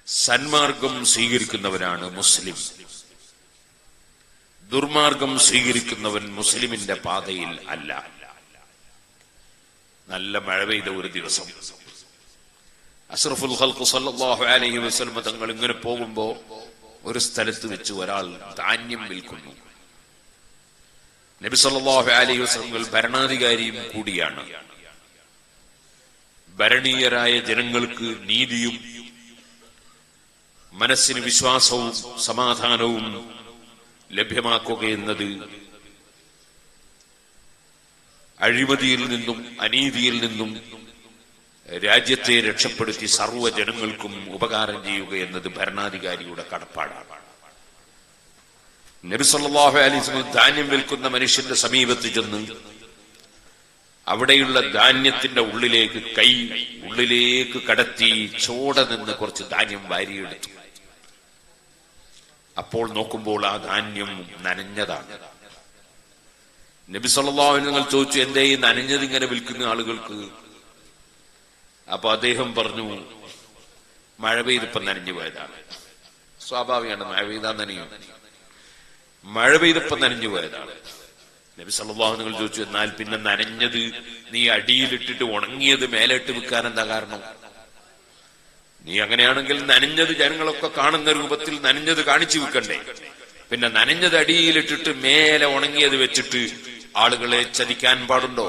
സന്മാർഗം സ്വീകരിക്കുന്നവനാണ് മുസ്ലിം ദുർമാർഗം സ്വീകരിക്കുന്നവൻ മുസ്ലിമിന്റെ പാതയിൽ അല്ല നല്ല മഴ പെയ്ത ഒരു ദിവസം അഷ്റഫുൽ ഖൽഖ് സല്ലല്ലാഹു അലൈഹി വസല്ലം തങ്ങൾ ഇങ്ങനെ പോകുമ്പോ ഒരു സ്ഥലത്ത് വെച്ച് ഒരാൾ ധാന്യം വിൽക്കുന്നു നബി സല്ലല്ലാഹു അലൈഹി വസല്ലം ഭരണാധികാരിയും കൂടിയാണ് ഭരണീയരായ ജനങ്ങൾക്ക് നീതിയും മനസ്സിന് വിശ്വാസവും സമാധാനവും ലഭ്യമാക്കുക എന്നത് അഴിമതിയിൽ നിന്നും അനീതിയിൽ നിന്നും രാജ്യത്തെ രക്ഷപ്പെടുത്തി സർവ്വ ജനങ്ങൾക്കും ഉപകാരം ചെയ്യുക എന്നത് ഭരണാധികാരിയുടെ കടപ്പാടാണ് നബി സല്ലല്ലാഹു അലൈഹി വസല്ലം ധാന്യം വിൽക്കുന്ന മനുഷ്യന്റെ സമീപത്ത് ചെന്ന് അവിടെയുള്ള ധാന്യത്തിന്റെ ഉള്ളിലേക്ക് കൈ ഉള്ളിലേക്ക് കടത്തി ചോട നിന്ന് കുറച്ച് ധാന്യം വാരിയെടുത്തു അപ്പോൾ നോക്കുമ്പോൾ ആ ധാന്യം നനഞ്ഞതാണ് നബി സല്ലല്ലാഹു അലൈഹി വസല്ലം ചോദിച്ചു എന്തേ ഈ നനഞ്ഞത് ഇങ്ങനെ വിൽക്കുന്ന ആളുകൾക്ക് അപ്പൊ അദ്ദേഹം പറഞ്ഞു മഴ പെയ്തപ്പം നനഞ്ഞു പോയതാണ് സ്വാഭാവികമാണ് മഴ പെയ്താ നനയും മഴ പെയ്തപ്പം നനഞ്ഞു പോയതാണ് നബി സല്ലല്ലാഹു നിങ്ങൾ ചോദിച്ചു എന്നാൽ പിന്നെ നനഞ്ഞത് നീ അടിയിലിട്ടിട്ട് ഉണങ്ങിയത് മേലിട്ട് വെക്കാൻ എന്താ കാരണം നീ അങ്ങനെയാണെങ്കിൽ നനഞ്ഞത് ജനങ്ങളൊക്കെ കാണുന്ന രൂപത്തിൽ നനഞ്ഞത് കാണിച്ചു വെക്കണ്ടേ പിന്നെ നനഞ്ഞത് അടിയിലിട്ടിട്ട് മേലെ ഉണങ്ങിയത് വെച്ചിട്ട് ആളുകളെ ചതിക്കാൻ പാടുണ്ടോ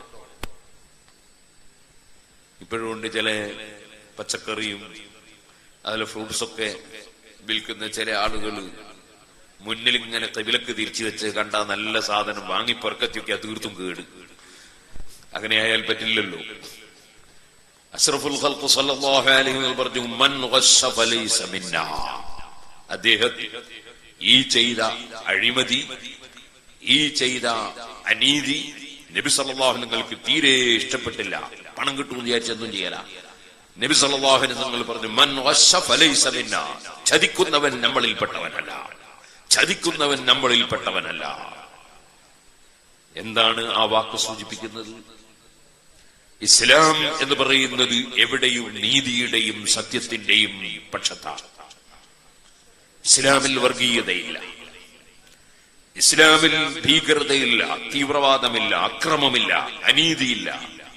ഇപ്പോഴും ഉണ്ട് ചില പച്ചക്കറിയും അതിലെ ഫ്രൂട്ട്സ് ഒക്കെ വിൽക്കുന്ന ചില ആളുകൾ മുന്നിൽ ഇങ്ങനെ കവിലക്ക് തിരിച്ചു വെച്ച് കണ്ട നല്ല സാധനം വാങ്ങി പെറുക്കത്തിയൊക്കെ തീർത്തും കേട് അങ്ങനെയായാൽ പറ്റില്ലല്ലോ അഷ്റഫുൽ ഖൽഖ് സല്ലല്ലാഹു അലൈഹി വസല്ലം പറഞ്ഞു മൻ ഗശ്ശ ഫലൈസ മിന്നാ അദ്ദേഹം ഈ ചെയ്ത അഴിമതി ഈ ചെയ്ത അനീതി നബി സല്ലല്ലാഹു നിങ്ങൾക്ക് തീരെ ഇഷ്ടപ്പെട്ടില്ല പണം കിട്ടുമെന്ന് വിചാരിച്ചൊന്നും ചെയ്യല നബി സല്ലല്ലാഹു നിങ്ങൾ പറഞ്ഞു മൻ ഗശ്ശ ഫലൈസ മിന്നാ ചതിക്കുന്നവൻ നമ്മളിൽപ്പെട്ടവനല്ല ചതിക്കുന്നവൻ നമ്മളിൽപ്പെട്ടവനല്ല എന്താണ് ആ വാക്ക് സൂചിപ്പിക്കുന്നത് ഇസ്ലാം എന്ന് പറയുന്നത് എവിടെയും നീതിയുടെയും സത്യത്തിന്റെയും പക്ഷത്താണ് ഇസ്ലാമിൽ വർഗീയതയില്ല ഇസ്ലാമിൽ ഭീകരതയില്ല തീവ്രവാദമില്ല അക്രമമില്ല അനീതിയില്ല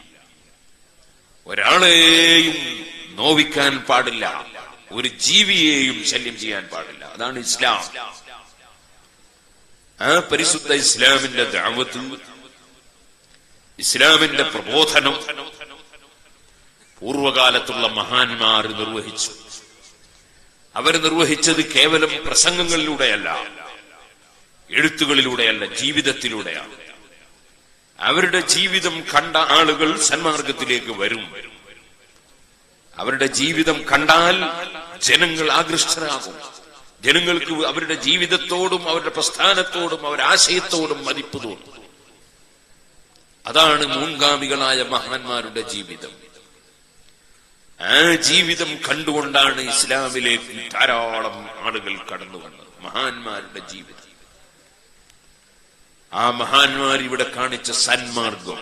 ഒരാളെയും നോവിക്കാൻ പാടില്ല ഒരു ജീവിയെയും ശല്യം ചെയ്യാൻ പാടില്ല അതാണ് ഇസ്ലാം ആ പരിശുദ്ധ ഇസ്ലാമിന്റെ ദാവത്ത് ഇസ്ലാമിന്റെ പ്രബോധനം പൂർവകാലത്തുള്ള മഹാന്മാർ നിർവഹിച്ചു അവർ നിർവഹിച്ചത് കേവലം പ്രസംഗങ്ങളിലൂടെയല്ല എഴുത്തുകളിലൂടെയല്ല ജീവിതത്തിലൂടെയാണ് അവരുടെ ജീവിതം കണ്ട ആളുകൾ സന്മാർഗത്തിലേക്ക് വരും അവരുടെ ജീവിതം കണ്ടാൽ ജനങ്ങൾ ആകൃഷ്ടരാകും ജനങ്ങൾക്ക് അവരുടെ ജീവിതത്തോടും അവരുടെ പ്രസ്ഥാനത്തോടും അവരുടെ ആശയത്തോടും മതിപ്പ് തോന്നും അതാണ് മുൻഗാമികളായ മഹാന്മാരുടെ ജീവിതം ആ ജീവിതം കണ്ടുകൊണ്ടാണ് ഇസ്ലാമിലേക്ക് ധാരാളം ആളുകൾ കടന്നു വന്നത് മഹാന്മാരുടെ ജീവിതം ആ മഹാന്മാർ ഇവിടെ കാണിച്ച സന്മാർഗം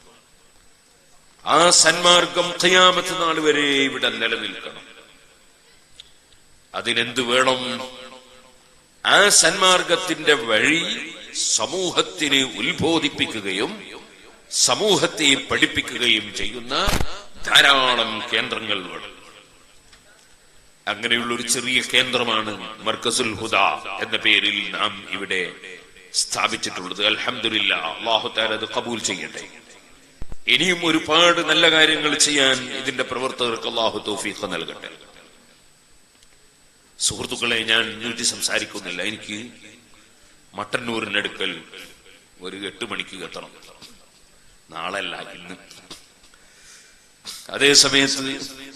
ആ സന്മാർഗം ഖിയാമത്ത് നാൾ വരെ ഇവിടെ നിലനിൽക്കണം അതിനെന്ത് വേണം ആ സന്മാർഗത്തിന്റെ വഴി സമൂഹത്തിന് ഉത്ബോധിപ്പിക്കുകയും സമൂഹത്തെ പഠിപ്പിക്കുകയും ചെയ്യുന്ന ധാരാളം കേന്ദ്രങ്ങൾ വേണം അങ്ങനെയുള്ള ഒരു ചെറിയ കേന്ദ്രമാണ് മർക്കസുൽ ഹുദ എന്ന പേരിൽ നാം ഇവിടെ സ്ഥാപിച്ചിട്ടുള്ളത് അൽഹമില്ല അള്ളാഹുത്താൽ അത് കബൂൽ ചെയ്യട്ടെ ഇനിയും ഒരുപാട് നല്ല കാര്യങ്ങൾ ചെയ്യാൻ ഇതിന്റെ പ്രവർത്തകർക്ക് അള്ളാഹു തൗഫീഖ് നൽകട്ടെ സുഹൃത്തുക്കളെ ഞാൻ നീട്ടി സംസാരിക്കുന്നില്ല എനിക്ക് മട്ടന്നൂരിനടുക്കൽ ഒരു എട്ട് മണിക്ക് എത്തണം നാളല്ല ഇന്ന് അതേ സമയത്ത്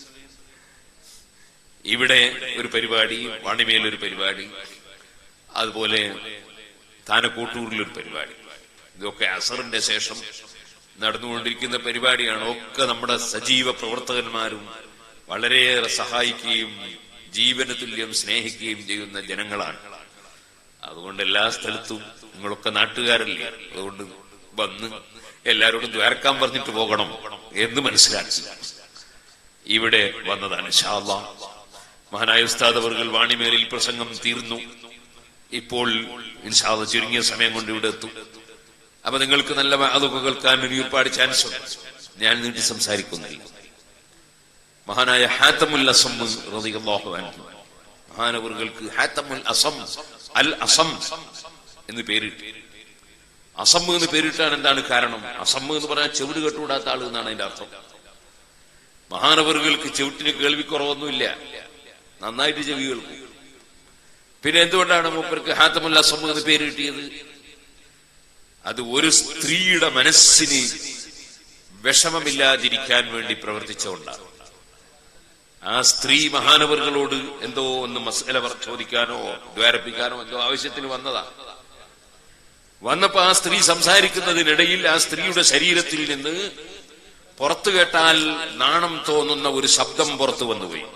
ഇവിടെ ഒരു പരിപാടി വാണിമേൽ ഒരു പരിപാടി അതുപോലെ താനക്കോട്ടൂരിലൊരു പരിപാടി ഇതൊക്കെ അസറിന്റെ ശേഷം നടന്നുകൊണ്ടിരിക്കുന്ന പരിപാടിയാണ് ഒക്കെ നമ്മുടെ സജീവ പ്രവർത്തകന്മാരും വളരെയേറെ സഹായിക്കുകയും ജീവന തുല്യം സ്നേഹിക്കുകയും ചെയ്യുന്ന ജനങ്ങളാണ് അതുകൊണ്ട് എല്ലാ സ്ഥലത്തും നിങ്ങളൊക്കെ നാട്ടുകാരല്ലേ അതുകൊണ്ട് വന്ന് എല്ലാരോടും ദ്വാരക്കാൻ പറഞ്ഞിട്ട് പോകണം എന്ന് മനസ്സിലാക്കി ഇവിടെ വന്നതാണ് ഷാല്ല മഹാനായ ഉസ്താദ് അവർകൾ വാണിമേലിൽ പ്രസംഗം തീർന്നു ഇപ്പോൾ ഇൻഷാദ ചുരുങ്ങിയ സമയം കൊണ്ട് ഇവിടെ എത്തും അപ്പൊ നിങ്ങൾക്ക് നല്ല അതൊക്കെ കേൾക്കാൻ ഒരു ഒരുപാട് ചാൻസ് ഉണ്ട് ഞാൻ നീട്ടി സംസാരിക്കുന്നില്ല മഹാനായ ഹാത്തമുൽ അസം റളിയല്ലാഹു അൻഹു മഹാനവറുകൾക്ക് ഹാത്തമുൽ അസം അൽ അസം എന്ന് പേരിട്ട് അസം എന്ന് പേരിട്ടാൻ എന്താണ് കാരണം അസം എന്ന് പറഞ്ഞാൽ ചെവിട് കെട്ടുകൂടാത്ത ആള് എന്നാണ് അതിന്റെ അർത്ഥം മഹാനവറുകൾക്ക് ചെവിട്ടിന് കേൾവിക്കുറവൊന്നുമില്ല നന്നായിട്ട് ചെവി കേൾക്കും പിന്നെ എന്തുകൊണ്ടാണ് മൂപ്പർക്ക് ഹാത്തമുൽ അസം എന്ന് പേര് കിട്ടിയത് അത് ഒരു സ്ത്രീയുടെ മനസ്സിന് വിഷമമില്ലാതിരിക്കാൻ വേണ്ടി പ്രവർത്തിച്ചുകൊണ്ടാണ് ആ സ്ത്രീ മഹാനവറുകളോട് എന്തോ ഒന്ന് മസല പറ- ചോദിക്കാനോ ദ്വാരപ്പിക്കാനോ എന്തോ ആവശ്യത്തിന് വന്നതാ വന്നപ്പോ ആ സ്ത്രീ സംസാരിക്കുന്നതിനിടയിൽ ആ സ്ത്രീയുടെ ശരീരത്തിൽ നിന്ന് പുറത്തു കേട്ടാൽ നാണം തോന്നുന്ന ഒരു ശബ്ദം പുറത്തു വന്നുപോയി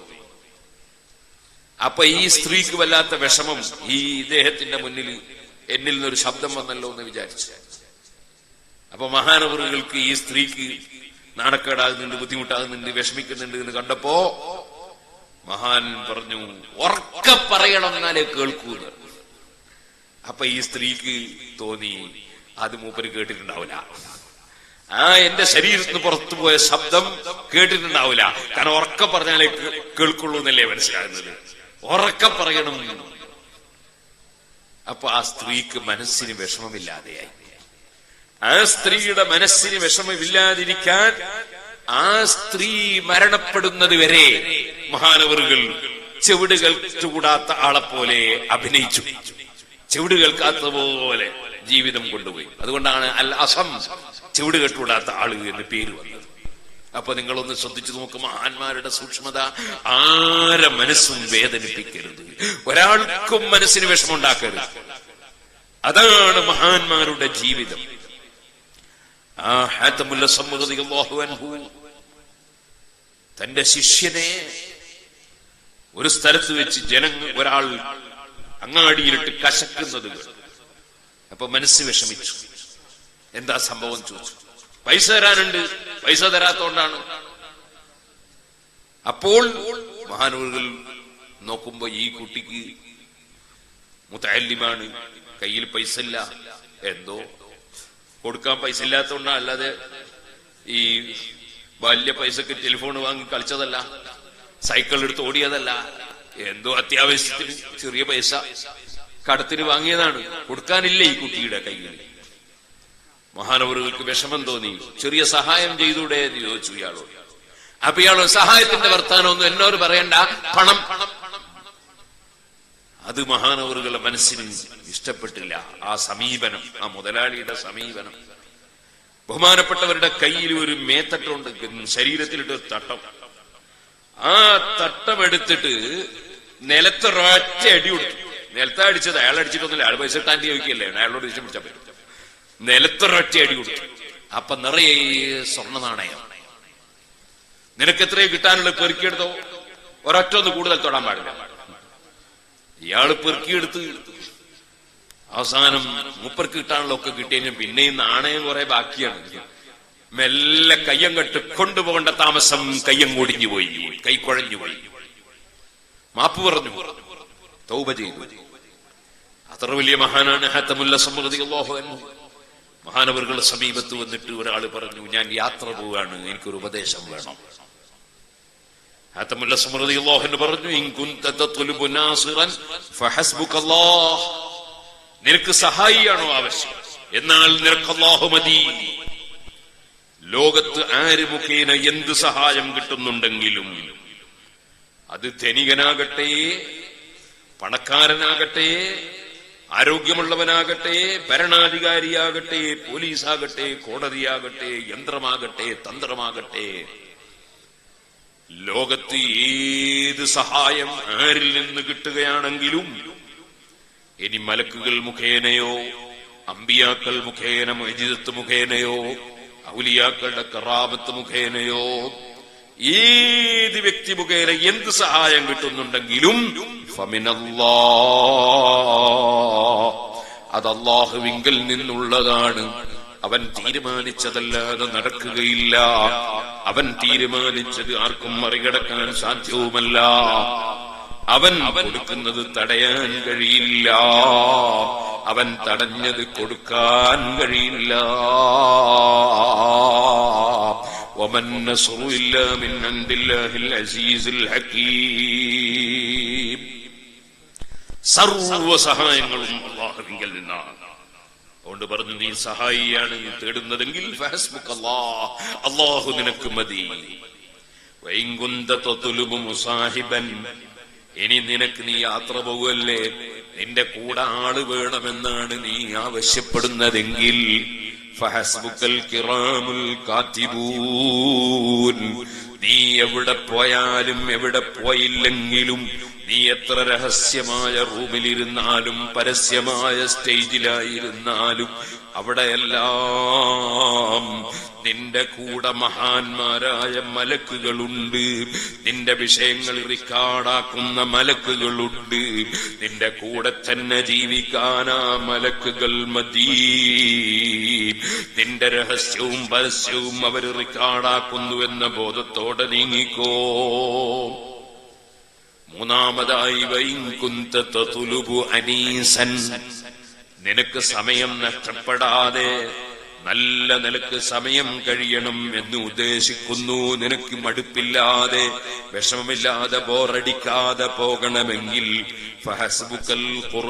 അപ്പൊ ഈ സ്ത്രീക്ക് വല്ലാത്ത വിഷമം ഈ ഇദ്ദേഹത്തിന്റെ മുന്നിൽ എന്നിൽ നിന്നൊരു ശബ്ദം വന്നല്ലോ എന്ന് വിചാരിച്ചു അപ്പൊ മഹാനവറുകൾക്ക് ഈ സ്ത്രീക്ക് നാണക്കേടാകുന്നുണ്ട് ബുദ്ധിമുട്ടാകുന്നുണ്ട് വിഷമിക്കുന്നുണ്ട് എന്ന് കണ്ടപ്പോ മഹാൻ പറഞ്ഞു ഉറക്ക പറയണം എന്നാലേ കേൾക്കൂന്ന് അപ്പൊ ഈ സ്ത്രീക്ക് തോന്നി അത് മൂപ്പര് കേട്ടിട്ടുണ്ടാവില്ല ആ എന്റെ ശരീരത്തിൽ നിന്ന് പുറത്തു പോയ ശബ്ദം കേട്ടിട്ടുണ്ടാവില്ല കാരണം ഉറക്ക പറഞ്ഞാലേ കേ- കേൾക്കുള്ളൂ എന്നല്ലേ മനസ്സിലാകുന്നത് ഉറക്ക പറയണം അപ്പൊ ആ സ്ത്രീക്ക് മനസ്സിന് വിഷമമില്ലാതെയായി ആ സ്ത്രീയുടെ മനസ്സിന് വിഷമമില്ലാതിരിക്കാൻ ആ സ്ത്രീ മരണപ്പെടുന്നത് വരെ മഹാനവറുകൾ ചെവിട് കേൾച്ചുകൂടാത്ത ആളെ പോലെ അഭിനയിച്ചു ചെവിട് കേൾക്കാത്ത പോലെ ജീവിതം കൊണ്ടുപോയി അതുകൊണ്ടാണ് അൽ അസം ചെവിട് കേട്ടുകൂടാത്ത ആള് എന്ന് പേര് വന്നത് അപ്പൊ നിങ്ങളൊന്ന് ശ്രദ്ധിച്ചു നോക്കും മഹാന്മാരുടെ സൂക്ഷ്മത ആരെ മനസ്സും വേദനിപ്പിക്കരുത് ഒരാൾക്കും മനസ്സിന് വിഷമമുണ്ടാക്കരുത് അതാണ് മഹാന്മാരുടെ ജീവിതം ആ ഹാത്തമുല്ല സമ്മതിഹു അൻഹു തന്റെ ശിഷ്യനെ ഒരു സ്ഥലത്ത് വെച്ച് ജനങ്ങൾ ഒരാൾ അങ്ങാടിയിലിട്ട് കശക്കുന്നത് കണ്ടു. അപ്പൊ മനസ്സ് വിഷമിച്ചു എന്താ സംഭവം ചോദിച്ചു പൈസ തരാനുണ്ട് പൈസ തരാത്തോണ്ടാണ് അപ്പോൾ മഹാനൂറുകൾ നോക്കുമ്പോ ഈ കുട്ടിക്ക് മുത്തല്ലിമാണ് കയ്യിൽ പൈസ ഇല്ല എന്തോ കൊടുക്കാൻ പൈസ ഇല്ലാത്തോണ്ടാ അല്ലാതെ ഈ വലിയ പൈസക്ക് ടെലിഫോൺ വാങ്ങി കളിച്ചതല്ല സൈക്കിൾ എടുത്ത് ഓടിയതല്ല എന്തോ അത്യാവശ്യത്തിന് ചെറിയ പൈസ കടത്തിന് വാങ്ങിയതാണ് കൊടുക്കാനില്ല ഈ കുട്ടിയുടെ കയ്യിൽ മഹാനവറുകൾക്ക് വിഷമം തോന്നി ചെറിയ സഹായം ചെയ്തൂടെ എന്ന് ചോദിച്ചു ഇയാളോട് അപ്പൊ ഇയാളോ സഹായത്തിന്റെ വർത്താനമൊന്നും എന്നോട് പറയണ്ട പണം അത് മഹാനവറുകളുടെ മനസ്സിന് ഇഷ്ടപ്പെട്ടില്ല ആ സമീപനം ആ മുതലാളിയുടെ സമീപനം ബഹുമാനപ്പെട്ടവരുടെ കയ്യിൽ ഒരു മേത്തട്ടുണ്ട് ശരീരത്തിലിട്ട് ഒരു തട്ടം ആ തട്ടം എടുത്തിട്ട് നിലത്തൊരൊറ്റ അടി കൊടുത്തു നിലത്ത് അടിച്ചത് അയാൾ അടിച്ചിട്ടൊന്നുമില്ല അയാൾ പൈസ ഇട്ടാൻ ചോദിക്കല്ലേ അയാളോട് ദേഷ്യം പിടിച്ചാൽ പറ്റും നിലത്തൊരൊറ്റ അടി കൊടുത്തു അപ്പൊ നിറയെ സ്വർണ്ണ നാണയം നിനക്ക് എത്രയും കിട്ടാനുള്ള പെറുക്കിയെടുത്തോ ഒരൊറ്റ ഒന്ന് കൂടുതൽ തൊടാൻ പാടില്ല ഇയാള് പെറുക്കിയെടുത്ത് അവസാനം മൂപ്പർക്ക് കിട്ടാനുള്ള ഒക്കെ കിട്ടിയതിന് പിന്നെയും നാണയം കുറെ ബാക്കിയാണ് മെല്ലെ കയ്യങ്ങട്ട് കൊണ്ടുപോകേണ്ട താമസം കയ്യം ഒടിഞ്ഞു പോയി കൈ കുഴഞ്ഞു പോയി മാപ്പ് പറഞ്ഞു തൗബ ചെയ്തു അത്ര വലിയ മഹാനാണ് ഹത്തമുല്ല സമൃദ്ധി മഹാനവറുകളുടെ സമീപത്ത് വന്നിട്ട് ഒരാൾ പറഞ്ഞു ഞാൻ യാത്ര പോവാണ് എനിക്കൊരു ഉപദേശം വേണം ഹത്തമുല്ല സമൃദ്ധി എന്ന് പറഞ്ഞു "ഇൻ കുന്ത തത്ലുബു നാസിറൻ ഫഹസ്ബുകല്ലാഹ്." നിനക്ക് സഹായിയാണോ ആവശ്യം എന്നാൽ നിനക്ക് അല്ലാഹു മതി ലോകത്ത് ആര് മുഖേന എന്ത് സഹായം കിട്ടുന്നുണ്ടെങ്കിലും അത് ധനികനാകട്ടെ പണക്കാരനാകട്ടെ ആരോഗ്യമുള്ളവനാകട്ടെ ഭരണാധികാരിയാകട്ടെ പോലീസാകട്ടെ കോടതിയാകട്ടെ യന്ത്രമാകട്ടെ തന്ത്രമാകട്ടെ ലോകത്ത് ഏത് സഹായം ആരിൽ നിന്ന് കിട്ടുകയാണെങ്കിലും ഇനി മലക്കുകൾ മുഖേനയോ അമ്പിയാക്കൾ മുഖേന മജിദത്ത് മുഖേനയോ ഔലിയാക്കളുടെ കറാമത്ത് മുഖേനയോ ഏത് വ്യക്തി മുഖേന എന്ത് സഹായം കിട്ടുന്നുണ്ടെങ്കിലും ഫമിനല്ലാ അത് അള്ളാഹുവിങ്കൽ നിന്നുള്ളതാണ് അവൻ തീരുമാനിച്ചതല്ലാതെ നടക്കുകയില്ല അവൻ തീരുമാനിച്ചത് ആർക്കും മറികടക്കാൻ സാധ്യവുമല്ല അവൻ കൊടുക്കുന്നത് തടയാൻ കഴിയില്ല അവൻ തടഞ്ഞത് കൊടുക്കാൻ കഴിയില്ല وما النصر إلا من عند الله العزيز الحكيم സർവ സഹായങ്ങളും അള്ളാഹുവിങ്കൽ നിന്നാണ് അതുകൊണ്ട് പറഞ്ഞു നീ സഹായിയാണ് നീ തേടുന്നതെങ്കിൽ ഫഹസ്ബുക്ക് അല്ലാഹ്. അള്ളാഹു നിനക്ക് മതി വൈകുന്ത തൊത്തുലുബു മുസാഹിബൻ ഇനി നിനക്ക് നീ യാത്ര പോവല്ലേ നിന്റെ കൂടെ ആള് വേണമെന്നാണ് നീ ആവശ്യപ്പെടുന്നതെങ്കിൽ ഫഹസ്ബുക്കൽ കിറാമുൽ കാത്തിബൂൻ നീ എവിടെ പോയാലും എവിടെ പോയില്ലെങ്കിലും നീ എത്ര രഹസ്യമായ റൂമിലിരുന്നാലും പരസ്യമായ സ്റ്റേജിലായിരുന്നാലും അവിടെയെല്ലാം നിന്റെ കൂടെ മഹാന്മാരായ മലക്കുകളുണ്ട് നിന്റെ വിഷയങ്ങൾ റിക്കാർഡാക്കുന്ന മലക്കുകളുണ്ട് നിന്റെ കൂടെ തന്നെ ജീവിക്കാൻ ആ മലക്കുകൾ മതി നിന്റെ രഹസ്യവും പരസ്യവും അവർ റിക്കാർഡാക്കുന്നു എന്ന ബോധത്തോടെ നീങ്ങിക്കോ മൂന്നാമതായി വൈകുന്ത തതുലുബു അനീസൻ നിനക്ക് സമയം നഷ്ടപ്പെടാതെ നല്ല നിലക്ക് സമയം കഴിയണം എന്ന് ഉദ്ദേശിക്കുന്നു നിനക്ക് മടുപ്പില്ലാതെ വിഷമമില്ലാതെ ബോറടിക്കാതെ പോകണമെങ്കിൽ ഫഹസ്ബുക്കൽ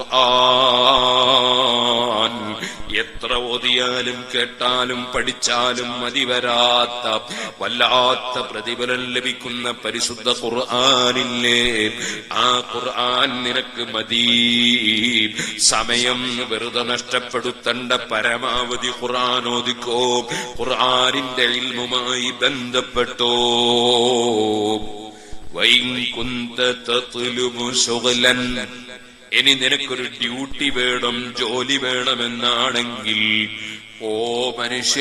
ഖുർആൻ എത്ര ഓതിയാലും കേട്ടാലും പഠിച്ചാലും മതി വരാത്ത വല്ലാത്ത പ്രതിഫലം ലഭിക്കുന്ന പരിശുദ്ധ ഖുർആനില്ലേ ആ ഖുർആൻ നിനക്ക് മതി സമയം വെറുതെ നഷ്ടപ്പെടുത്തേണ്ട പരമാവധി ഖുർആൻ ഓദിക്കോ ഖുർആനിന്റെ ഇൽമുമായി ബന്ധപ്പെട്ടോ വൈൻ കുന്ത തത്ലുബു ശുഗ്ലൻ ഇനി നിനക്കൊരു ഡ്യൂട്ടി വേണം ജോലി വേണമെന്നാണെങ്കിൽ ഓ മനുഷ്യ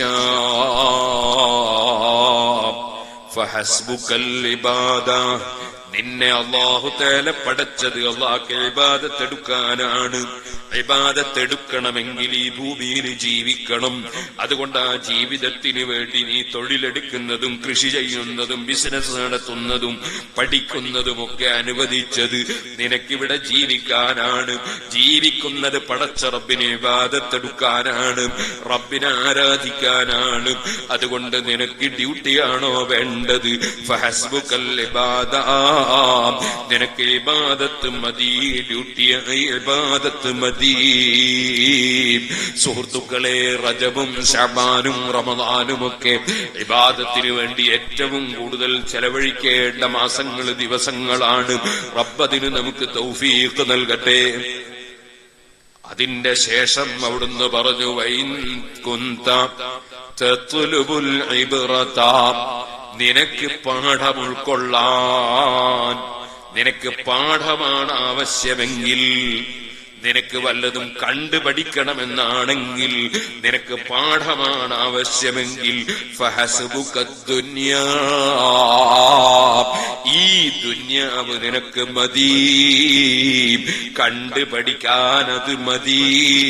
ഫഹസ്ബുക്കൽ ഇബാദ നിന്നെ അള്ളാഹു തേല പടച്ചത് അള്ളാഹ് ഇബാദത്തെടുക്കാനാണ് ഇബാദത്തെടുക്കണമെങ്കിൽ ഈ ഭൂമിയിൽ ജീവിക്കണം അതുകൊണ്ട് ആ ജീവിതത്തിന് വേണ്ടി നീ തൊഴിലെടുക്കുന്നതും കൃഷി ചെയ്യുന്നതും ബിസിനസ് നടത്തുന്നതും പഠിക്കുന്നതുമൊക്കെ അനുവദിച്ചത് നിനക്കിവിടെ ജീവിക്കാനാണ് ജീവിക്കുന്നത് പടച്ച റബ്ബിനെ ഇബാദത്തെടുക്കാനാണ് റബ്ബിനെ ആരാധിക്കാനാണ് അതുകൊണ്ട് നിനക്ക് ഡ്യൂട്ടിയാണോ വേണ്ടത് ഫഹസ്ബുക്കൽ ഇബാദ നിനക്ക് ഇബാദത്ത് മതി ഡ്യൂട്ടിയായി ഇബാദത്ത് മതി സുഹൃത്തുക്കളെ റജബും ഷബാനും റമദാനും ഒക്കെ ഇബാദത്തിന് വേണ്ടി ഏറ്റവും കൂടുതൽ ചെലവഴിക്കേണ്ട മാസങ്ങൾ ദിവസങ്ങളാണ് റബ്ബതിന് നമുക്ക് തൗഫീഖ് നൽകട്ടെ അതിന്റെ ശേഷം അവിടുന്ന് പറഞ്ഞു വൈൻ കുന്ത തത്ലുബുൽ ഇബ്റത നിനക്ക് പാഠം ഉൾക്കൊള്ളാൻ നിനക്ക് പാഠമാണ് ആവശ്യമെങ്കിൽ നിനക്ക് വല്ലതും കണ്ടു പഠിക്കണമെന്നാണെങ്കിൽ നിനക്ക് പാഠമാണ് ആവശ്യമെങ്കിൽ ഫഹസുബുക ദുന്യാ ഈ ദുന്യാവ് നിനക്ക് മതി കണ്ടു പഠിക്കാനത് മതി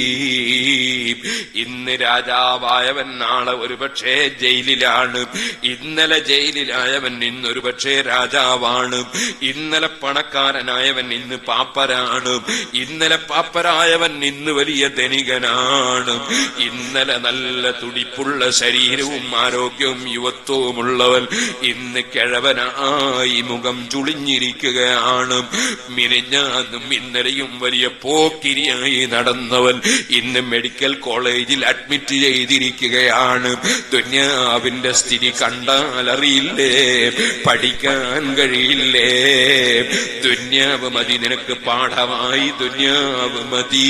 ഇന്ന് രാജാവായവൻ നാളെ ഒരുപക്ഷെ ജയിലിലാണ് ഇന്നലെ ജയിലിലായവൻ ഇന്നൊരു പക്ഷേ രാജാവാണ് ഇന്നലെ പണക്കാരനായവൻ ഇന്ന് പാപ്പരാണ് ഇന്നലെ പാപ്പരായവൻ ഇന്ന് വലിയ ധനികനാണ് ഇന്നലെ നല്ല തുടിപ്പുള്ള ശരീരവും ആരോഗ്യവും യുവത്വവുമുള്ളവൻ ഇന്ന് കിഴവനായി മുഖം ചുളിഞ്ഞിരിക്കുകയാണ് മിനിഞ്ഞാന്നും ഇന്നലെയും വലിയ പോക്കിരിയായി നടന്നവൻ ഇന്ന് മെഡിക്കൽ കോളേജിൽ അഡ്മിറ്റ് ചെയ്തിരിക്കുകയാണ് ദുന്യാവിന്റെ സ്ഥിതി കണ്ടാൽ അറിയില്ലേ പഠിക്കാൻ കഴിയില്ലേ ദുന്യാവ് മതി നിനക്ക് പാഠമായി ദുന്യാവ് മതി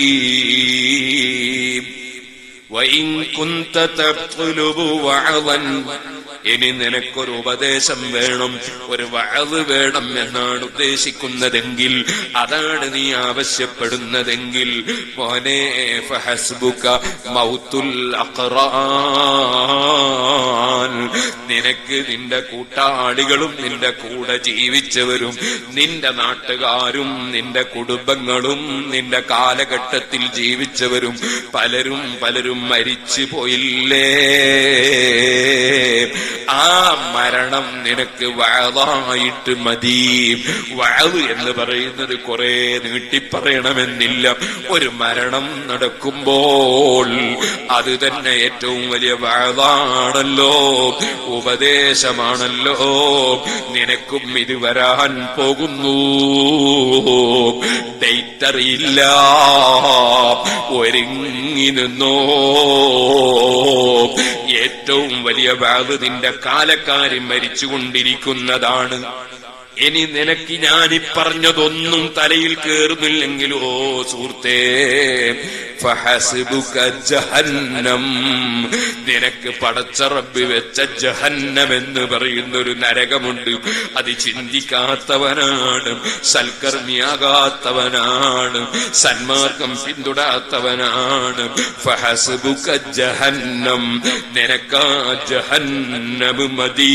وإن كنت تطلب وعظا ഇനി നിനക്കൊരു ഉപദേശം വേണം ഒരു വഴവ് വേണം എന്നാണ് ഉദ്ദേശിക്കുന്നതെങ്കിൽ അതാണ് നീ ആവശ്യപ്പെടുന്നതെങ്കിൽ മോനെ ഫഹസ്ബുക മൗത്തുൽ അഖറാൻ നിനക്ക് നിന്റെ കൂട്ടാളികളും നിന്റെ കൂടെ ജീവിച്ചവരും നിന്റെ നാട്ടുകാരും നിന്റെ കുടുംബങ്ങളും നിന്റെ കാലഘട്ടത്തിൽ ജീവിച്ചവരും പലരും പലരും മരിച്ചു പോയില്ലേ ആ മരണം നിനക്ക് വഴതായിട്ട് മതി വഴവ് എന്ന് പറയുന്നത് കുറെ നീട്ടിപ്പറയണമെന്നില്ല ഒരു മരണം നടക്കുമ്പോൾ അത് തന്നെ ഏറ്റവും വലിയ വഴതാണല്ലോ ഉപദേശമാണല്ലോ നിനക്കും ഇത് വരാൻ പോകുന്നു ഡേറ്റ് അറിയില്ല ഒരുങ്ങി നിന്നോ ഏറ്റവും വലിയ ബാധ നിന്റെ കാലക്കാരി മരിച്ചുകൊണ്ടിരിക്കുന്നതാണ് ഇനി നിനക്ക് ഞാൻ ഈ പറഞ്ഞതൊന്നും തലയിൽ കേറുന്നില്ലെങ്കിലോ സുഹൃത്തേ ഫഹസിബുക ജഹന്നം നിനക്ക് പടച്ച റബ്ബ് വെച്ച ജഹന്നം എന്ന് പറയുന്ന ഒരു നരകമുണ്ട് അത് ചിന്തിക്കാത്തവനാണ് സൽക്കർമ്മിയാകാത്തവനാണ് സന്മാർഗം പിന്തുടാത്തവനാണ് ഫഹസിബുക ജഹന്നം നിനക്കാ ജഹന്നം മതി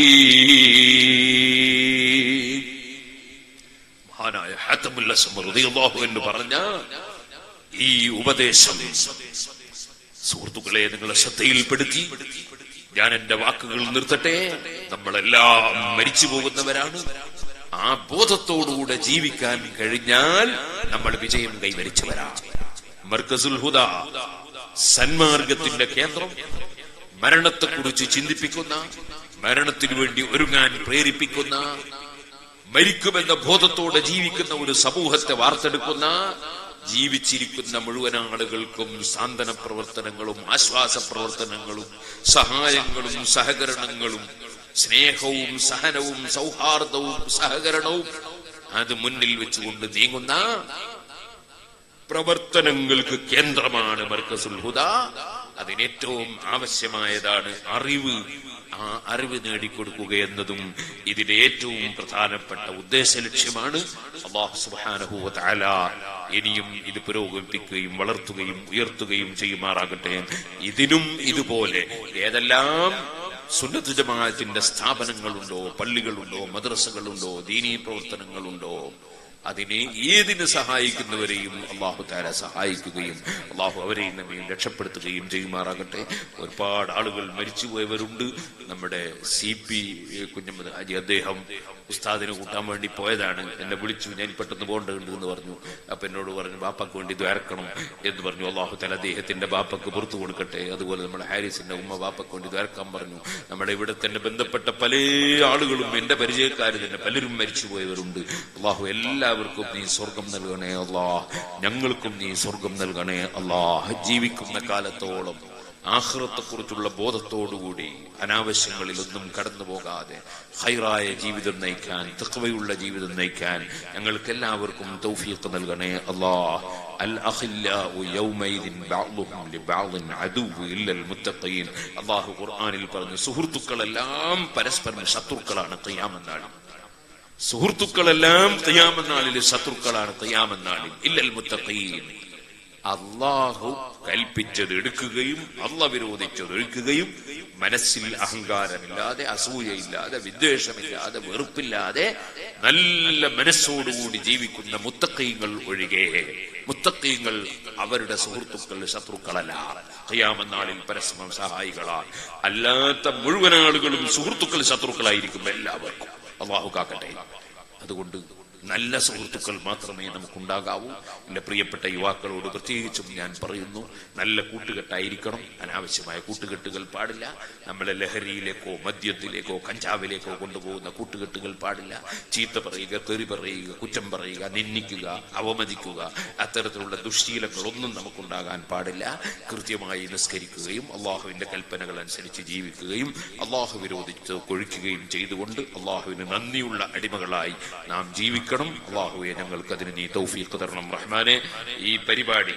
മഹാനായ ഹാത്തമുല്ല റളിയല്ലാഹു എന്ന് പറഞ്ഞ ഈ ഉപദേശം സുഹൃത്തുക്കളെ നിങ്ങളെ ശ്രദ്ധയിൽപ്പെടുത്തി ഞാൻ എന്റെ വാക്കുകൾ നിർത്തട്ടെ നമ്മളെല്ലാം മരിച്ചു പോകുന്നവരാണ് ആ ബോധത്തോടുകൂടെ ജീവിക്കാൻ കഴിഞ്ഞാൽ നമ്മൾ വിജയം കൈവരിച്ചവരാണ് മർക്കസുൽ ഹുദ സന്മാർഗത്തിന്റെ കേന്ദ്രം മരണത്തെക്കുറിച്ച് ചിന്തിപ്പിക്കുന്ന മരണത്തിനു വേണ്ടി ഒരുങ്ങാൻ പ്രേരിപ്പിക്കുന്ന മരിക്കുമെന്ന ബോധത്തോടെ ജീവിക്കുന്ന ഒരു സമൂഹത്തെ വാർത്തെടുക്കുന്ന ജീവിച്ചിരിക്കുന്ന മുഴുവൻ ആളുകൾക്കും സാന്ത്വന പ്രവർത്തനങ്ങളും ആശ്വാസ പ്രവർത്തനങ്ങളും സഹായങ്ങളും സഹകരണങ്ങളും സ്നേഹവും സഹനവും സൗഹാർദ്ദവും സഹകരണവും അത് മുന്നിൽ വെച്ചുകൊണ്ട് നീങ്ങുന്ന പ്രവർത്തനങ്ങൾക്ക് കേന്ദ്രമാണ് മർക്കസുൽ ഹുദ അതിനേറ്റവും ആവശ്യമായതാണ് അറിവ് ആ അറിവ് നേടിക്കൊടുക്കുക എന്നതും ഇതിന്റെ ഏറ്റവും പ്രധാനപ്പെട്ട ഉദ്ദേശ ലക്ഷ്യമാണ് അള്ളാഹു സുബ്ഹാനഹു വ തആല ഇനിയും ഇത് പുരോഗമിപ്പിക്കുകയും വളർത്തുകയും ഉയർത്തുകയും ചെയ്യുമാറാകട്ടെ ഇതിനും ഇതുപോലെ ഏതെല്ലാം സുന്നത്ത് ജമാഅത്തിന്റെ സ്ഥാപനങ്ങളുണ്ടോ പള്ളികളുണ്ടോ മദ്രസകളുണ്ടോ ദീനീ പ്രവർത്തനങ്ങളുണ്ടോ അതിനെ ഏതിന് സഹായിക്കുന്നവരെയും അള്ളാഹു താര സഹായിക്കുകയും അള്ളാഹു അവരെയും നമ്മയും രക്ഷപ്പെടുത്തുകയും ചെയ്യുമാറാകട്ടെ ഒരുപാട് ആളുകൾ മരിച്ചുപോയവരുണ്ട് നമ്മുടെ സി പി കുഞ്ഞമ്മദ് ഹാജി അദ്ദേഹം ഉസ്താദിനെ കൂട്ടാൻ വേണ്ടി പോയതാണ് എന്നെ വിളിച്ചു ഞാൻ പെട്ടെന്ന് പോകേണ്ടതുണ്ട് എന്ന് പറഞ്ഞു അപ്പൊ എന്നോട് പറഞ്ഞു ബാപ്പക്ക് വേണ്ടി ദ്വാരക്കണം എന്ന് പറഞ്ഞു അള്ളാഹു താല അദ്ദേഹത്തിന്റെ ബാപ്പക്ക് പുറത്തു കൊടുക്കട്ടെ അതുപോലെ നമ്മുടെ ഹാരിസിന്റെ ഉമ്മ ബാപ്പക്ക് വേണ്ടി ദ്വാരക്കാൻ പറഞ്ഞു നമ്മുടെ ഇവിടെ തന്നെ ബന്ധപ്പെട്ട പല ആളുകളും എന്റെ പരിചയക്കാർ തന്നെ പലരും മരിച്ചുപോയവരുണ്ട് അള്ളാഹു എല്ലാവർക്കും നീ സ്വർഗം നൽകണേ അള്ളാഹ് ഞങ്ങൾക്കും നീ സ്വർഗം നൽകണേ അള്ളാഹ് ജീവിക്കുന്ന കാലത്തോളം ആഹ്റത്തെക്കുറിച്ചുള്ള ബോധത്തോടുകൂടി അനാവശ്യങ്ങളിലൊന്നും കടന്നു പോകാതെ ഹൈറായ ജീവിതം നയിക്കാൻ തക്കവയുള്ള ജീവിതം നയിക്കാൻ ഞങ്ങൾക്ക് എല്ലാവർക്കും തൗഫീഖ് നൽകണേ അള്ളാഹ് അൽ അഖില്ലാഉ യൗമൈദിൻ ബഅ്ദുഹും ലിബഅ്ദിൻ അദുവ്വു ഇല്ലൽ മുത്തഖീൻ അള്ളാഹു ഖുർആനിൽ പറഞ്ഞു സുഹൃത്തുക്കളെല്ലാം പരസ്പരം ശത്രുക്കളാണ് ഖിയാമനാളിൽ സുഹൃത്തുക്കളെല്ലാം ഖിയാമനാളിൽ ശത്രുക്കളാണ് ഖിയാമനാളിൽ ഇല്ലൽ മുത്തഖീൻ അള്ളാഹു കൽപ്പിച്ചത് എടുക്കുകയും അള്ള വിരോധിച്ചത് ഒഴുക്കുകയും മനസ്സിൽ അഹങ്കാരമില്ലാതെ അസൂയയില്ലാതെ വിദ്വേഷമില്ലാതെ വെറുപ്പില്ലാതെ നല്ല മനസ്സോടുകൂടി ജീവിക്കുന്ന മുത്തക്കൈങ്ങൾ ഒഴികെ മുത്തക്കൈങ്ങൾ അവരുടെ സുഹൃത്തുക്കൾ ശത്രുക്കളല്ല ഖിയാമനാളിൽ പരസ്പരം സഹായികളാണ് അല്ലാത്ത മുഴുവൻ ആളുകളും സുഹൃത്തുക്കൾ ശത്രുക്കളായിരിക്കും എല്ലാവർക്കും അള്ളാഹു കാക്കട്ടെ അതുകൊണ്ട് നല്ല സുഹൃത്തുക്കൾ മാത്രമേ നമുക്കുണ്ടാകാവൂ എന്റെ പ്രിയപ്പെട്ട യുവാക്കളോട് പ്രത്യേകിച്ചും ഞാൻ പറയുന്നു നല്ല കൂട്ടുകെട്ടായിരിക്കണം അനാവശ്യമായ കൂട്ടുകെട്ടുകൾ പാടില്ല നമ്മളെ ലഹരിയിലേക്കോ മദ്യത്തിലേക്കോ കഞ്ചാവിലേക്കോ കൊണ്ടുപോകുന്ന കൂട്ടുകെട്ടുകൾ പാടില്ല ചീത്ത പറയുക തെറി പറയുക കുറ്റം പറയുക നിന്ദിക്കുക അവമതിക്കുക അത്തരത്തിലുള്ള ദുശ്ശീലങ്ങളൊന്നും നമുക്കുണ്ടാകാൻ പാടില്ല കൃത്യമായി നിസ്കരിക്കുകയും അള്ളാഹുവിന്റെ കൽപ്പനകൾ അനുസരിച്ച് ജീവിക്കുകയും അള്ളാഹു വിരോധിച്ച് കൊഴിക്കുകയും ചെയ്തുകൊണ്ട് അള്ളാഹുവിന് നന്ദിയുള്ള അടിമകളായി നാം ജീവിക്കണം അള്ളാഹുവെ ഞങ്ങൾക്ക് അതിന് നീ തൗഫീഖ് തരണം റഹ്മാനെ ഈ പരിപാടി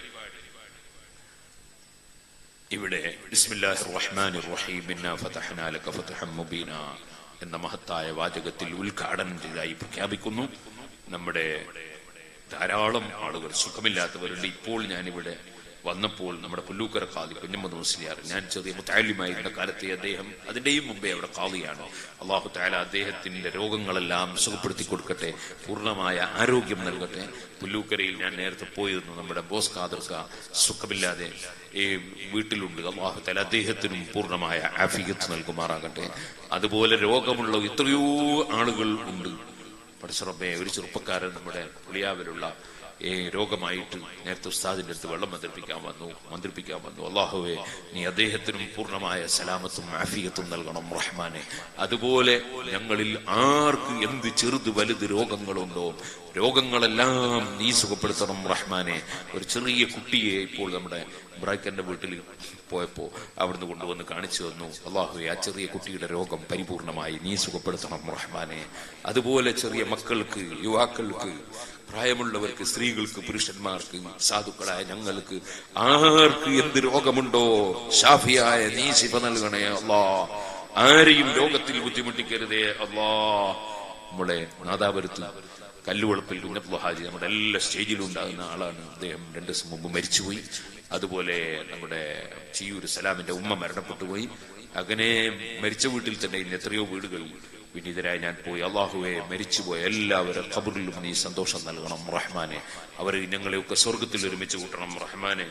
ഇവിടെ ബിസ്മില്ലാഹിർ റഹ്മാനിർ റഹീം ഇന്നാ ഫതഹ്നാ ലക ഫതഹം മുബീന എന്ന മഹത്തായ വാചകത്തിൽ ഉദ്ഘാടനം ചെയ്തതായി പ്രഖ്യാപിക്കുന്നു നമ്മുടെ ധാരാളം ആളുകൾ സുഖമില്ലാത്തവരുണ്ട് ഇപ്പോൾ ഞാനിവിടെ വന്നപ്പോൾ നമ്മുടെ പുല്ലൂക്കര കാതി കുഞ്ഞമ്മദ് മുസ്ലിയാർ ഞാൻ ചെറിയ മുത്താലിമായിരുന്ന കാലത്തെ അദ്ദേഹം അതിന്റെയും മുമ്പേ അവിടെ കാളിയാണ് അള്ളാഹു താല അദ്ദേഹത്തിന്റെ രോഗങ്ങളെല്ലാം സുഖപ്പെടുത്തി കൊടുക്കട്ടെ പൂർണ്ണമായ ആരോഗ്യം നൽകട്ടെ പുല്ലൂക്കരയിൽ ഞാൻ നേരത്തെ പോയിരുന്നു നമ്മുടെ ബോസ് കാതർക്ക സുഖമില്ലാതെ ഈ വീട്ടിലുണ്ട് അള്ളാഹു താല അദ്ദേഹത്തിനും പൂർണ്ണമായ ആഫിയത്ത് നൽകുമാറാകട്ടെ അതുപോലെ രോഗമുള്ള എത്രയോ ആളുകൾ ഉണ്ട് പടച്ചറബെ ഒരു ചെറുപ്പക്കാരൻ നമ്മുടെ പുളിയാവിലുള്ള ഈ രോഗമായിട്ട് നേരത്തെ ഉസ്താദിന്റെ അടുത്ത് വെള്ളം മന്ത്രിപ്പിക്കാൻ വന്നു മന്ത്രിപ്പിക്കാൻ വന്നു അള്ളാഹുവെ നീ അദ്ദേഹത്തിനും പൂർണ്ണമായ സലാമത്തും ആഫിയത്തും നൽകണം റഹ്മാനെ അതുപോലെ ഞങ്ങളിൽ ആർക്ക് എന്ത് ചെറുത് വലുത് രോഗങ്ങളുണ്ടോ രോഗങ്ങളെല്ലാം നീ സുഖപ്പെടുത്തണം റഹ്മാനെ ഒരു ചെറിയ കുട്ടിയെ ഇപ്പോൾ നമ്മുടെ ബ്രാക്കന്റെ വീട്ടിൽ പോയപ്പോ അവിടുന്ന് കൊണ്ടുവന്ന് കാണിച്ചു തന്നു അള്ളാഹുവെ ആ ചെറിയ കുട്ടിയുടെ രോഗം പരിപൂർണമായി നീ സുഖപ്പെടുത്തണം റഹ്മാനെ അതുപോലെ ചെറിയ മക്കൾക്ക് യുവാക്കൾക്ക് പ്രായമുള്ളവർക്ക് സ്ത്രീകൾക്ക് പുരുഷന്മാർക്ക് സാധുക്കളായ ഞങ്ങൾക്ക് ആർക്ക് എന്ത് രോഗമുണ്ടോ ഷാഫിയായ നീ ശിവ നൽകണേ അള്ളാ ആരെയും രോഗത്തിൽ ബുദ്ധിമുട്ടിക്കരുതേ അള്ളാ നമ്മളെ നാദാപുരത്ത് കല്ലുവളപ്പിൽ കുഞ്ഞബ്ദുൽ ഹാജി നമ്മുടെ എല്ലാ സ്റ്റേജിലും ഉണ്ടാകുന്ന ആളാണ് അദ്ദേഹം രണ്ടു ദിവസം മുമ്പ് മരിച്ചുപോയി അതുപോലെ നമ്മുടെ ചിയൂർ സലാമിന്റെ ഉമ്മ മരണപ്പെട്ടു പോയി അങ്ങനെ മരിച്ച വീട്ടിൽ തന്നെ ഇന്ന് എത്രയോ വീടുകൾ വിനീതരായി ഞാൻ പോയി അള്ളാഹുവെ മരിച്ചുപോയ എല്ലാവരും ഖബറിലും നീ സന്തോഷം നൽകണം റഹ്മാനെ അവർ ഞങ്ങളെയൊക്കെ സ്വർഗത്തിൽ ഒരുമിച്ച് കൂട്ടണം റഹ്മാനെ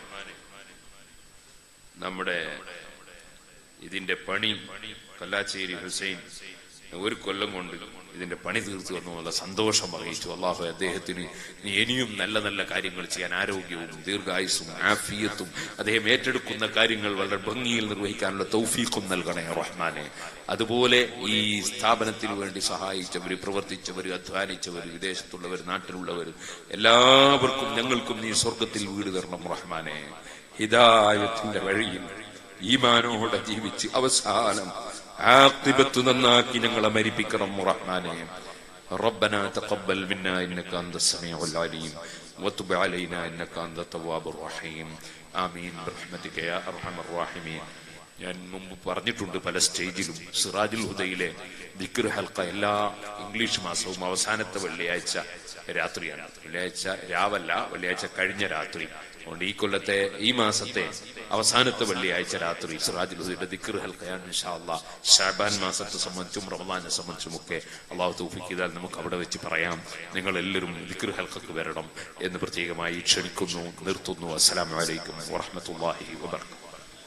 നമ്മുടെ ഇതിന്റെ പണി കല്ലാച്ചേരി ഹുസൈൻ ഒരു കൊല്ലം കൊണ്ട് ഇതിന്റെ പണി തീർത്തു എന്നുള്ള സന്തോഷം അറിയിച്ചു അള്ളാഹു അദ്ദേഹത്തിന് നീ ഇനിയും നല്ല നല്ല കാര്യങ്ങൾ ചെയ്യാൻ ആരോഗ്യവും ദീർഘായുസും ആഫിയത്തും അദ്ദേഹം ഏറ്റെടുക്കുന്ന കാര്യങ്ങൾ വളരെ ഭംഗിയിൽ നിർവഹിക്കാനുള്ള തൗഫീഖും നൽകണേ റഹ്മാനെ അതുപോലെ ഈ സ്ഥാപനത്തിന് വേണ്ടി സഹായിച്ചവർ പ്രവർത്തിച്ചവർ അധ്വാനിച്ചവർ വിദേശത്തുള്ളവർ നാട്ടിലുള്ളവർ എല്ലാവർക്കും ഞങ്ങൾക്കും നീ സ്വർഗത്തിൽ വീട് തരണം റഹ്മാനെ ഹിദായത്തിന്റെ വഴിയിൽ ഈമാനോടെ ജീവിച്ച് അവസാനം ആഖിബത്ത് നന്നാക്കി ഞങ്ങളെ മരിപ്പിക്കണം റഹ്മാനെ ربنا تقبل منا انك انت السميع العليم وتب علينا انك انت التواب الرحيم آمين برحمتك يا ارحم الراحمين ഞാൻ മുമ്പ് പറഞ്ഞിട്ടുണ്ട് പല സ്റ്റേജിലും സിറാജുൽ ഹുദയിലെ ദിക്ർ ഹൽക്ക എല്ലാ ഇംഗ്ലീഷ് മാസവും അവസാനത്തെ വെള്ളിയാഴ്ച രാത്രിയാണ് വെള്ളിയാഴ്ച രാവല്ല വെള്ളിയാഴ്ച കഴിഞ്ഞ രാത്രി അതുകൊണ്ട് ഈ കൊല്ലത്തെ ഈ മാസത്തെ അവസാനത്തെ വെള്ളിയാഴ്ച രാത്രി സിറാജുൽ ഹുദയുടെ ദിക്ർ ഹൽക്കയാണ് ഇൻഷാ അള്ളാ ഷാബാൻ മാസത്തെ സംബന്ധിച്ചും റമദാനെ സംബന്ധിച്ചും ഒക്കെ അള്ളാഹു തൗഫിക്ക് ചെയ്താൽ നമുക്ക് അവിടെ വെച്ച് പറയാം നിങ്ങൾ എല്ലാവരും ദിക്ർ ഹൽക്കക്ക് വരണം എന്ന് പ്രത്യേകമായി ക്ഷണിക്കുന്നു നിർത്തുന്നു അസ്സലാമലൈക്കും വറഹമത്തല്ലാഹി വബർക്കാത്തു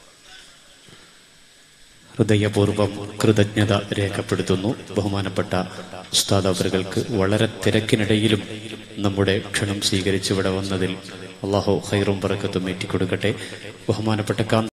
ഹൃദയപൂർവ്വം കൃതജ്ഞത രേഖപ്പെടുത്തുന്നു ബഹുമാനപ്പെട്ട ഉസ്താദ് അവറുകൾക്ക് വളരെ തിരക്കിനിടയിലും നമ്മുടെ ക്ഷണം സ്വീകരിച്ച് ഇവിടെ വന്നതിൽ അള്ളാഹു ഹൈറും പറക്കത്തും ഏറ്റിക്കൊടുക്കട്ടെ ബഹുമാനപ്പെട്ട കാന്തപുരം